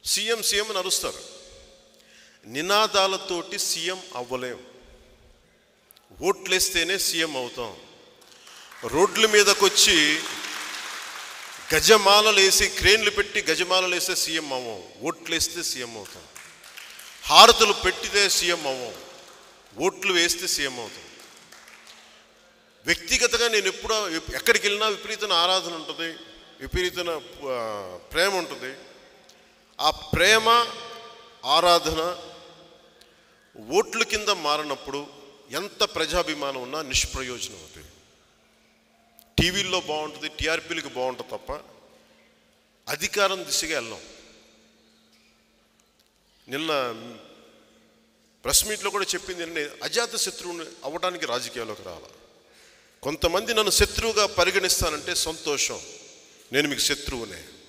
CM CM అని అరుస్తారు నినాదాలతోటి CM అవ్వలేం ఓట్లేస్తేనే CM అవుతాం రోడ్ల మీదకి వచ్చి గజమాలలు వేసి క్రేన్లు పెట్టి గజమాలలు వేస్తే సీఎం అవ్వం ఓట్లేస్తే సీఎం అవుతాం హారతులు పెట్టితే సీఎం అవ్వం ఓట్లు వేస్తే సీఎం అవుతాం వ్యక్తిగతంగా నేను ఎప్పుడో ఎక్కడికి వెళ్ళినా విపరీతమైన ఆరాధన ఉంటుంది విపరీతమైన ఆ, ప్రేమ ఉంటుంది ఆ ప్రేమ ఆరాధన ఓట్ల కింద మారినప్పుడు ఎంత ప్రజాభిమానం ఉన్నా నిష్ప్రయోజనం అవుతుంది టీవీల్లో బాగుంటుంది టీఆర్పీలకు బాగుంటుంది తప్ప అధికారం దిశగా వెళ్ళాం నిన్న ప్రెస్ మీట్లో కూడా చెప్పింది ఏంటంటే అజాత శత్రువుని అవ్వడానికి రాజకీయాల్లోకి రావాలి కొంతమంది నన్ను శత్రువుగా పరిగణిస్తానంటే సంతోషం నేను మీకు శత్రువునే